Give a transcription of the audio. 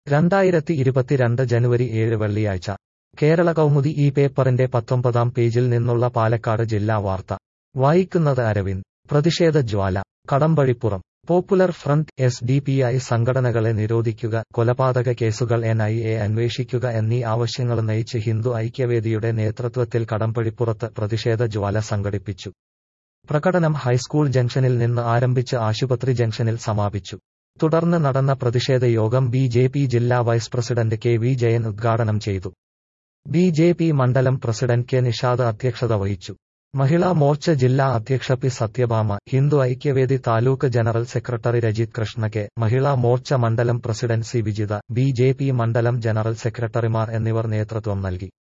രണ്ടായിരത്തി ഇരുപത്തിരണ്ട് ജനുവരി ഏഴ് വെള്ളിയാഴ്ച കേരള കൗമുദി ഈ പേപ്പറിന്റെ പത്തൊമ്പതാം പേജിൽ നിന്നുള്ള പാലക്കാട് ജില്ലാ വാർത്ത വായിക്കുന്നത് അരവിന്ദ് പ്രതിഷേധ ജ്വാല Kadampazhipuram popular front S D P I സംഘടനകളെ നിരോധിക്കുക കൊലപാതക കേസുകൾ എൻ ഐ എ അന്വേഷിക്കുക എന്നീ ആവശ്യങ്ങൾ നയിച്ച് ഹിന്ദു ഐക്യവേദിയുടെ നേതൃത്വത്തിൽ കടമ്പഴിപ്പുറത്ത് പ്രതിഷേധ ജ്വാല സംഘടിപ്പിച്ചു പ്രകടനം ഹൈസ്കൂൾ ജംഗ്ഷനിൽ നിന്ന് ആരംഭിച്ച് ആശുപത്രി ജംഗ്ഷനിൽ സമാപിച്ചു തുടർന്ന് നടന്ന പ്രതിഷേധ യോഗം ബി ജെ പി ജില്ലാ vice president K V Jayan ഉദ്ഘാടനം ചെയ്തു ബി ജെ പി മണ്ഡലം പ്രസിഡന്റ് കെ നിഷാദ് അധ്യക്ഷത വഹിച്ചു മഹിളാ മോർച്ച ജില്ലാ അധ്യക്ഷ P Sathyabhama Hindu Aikyavedi taluk general secretary Rajith Krishna K Mahila Morcha മണ്ഡലം president C Vijitha B J P മണ്ഡലം ജനറൽ സെക്രട്ടറിമാർ എന്നിവർ നേതൃത്വം നൽകി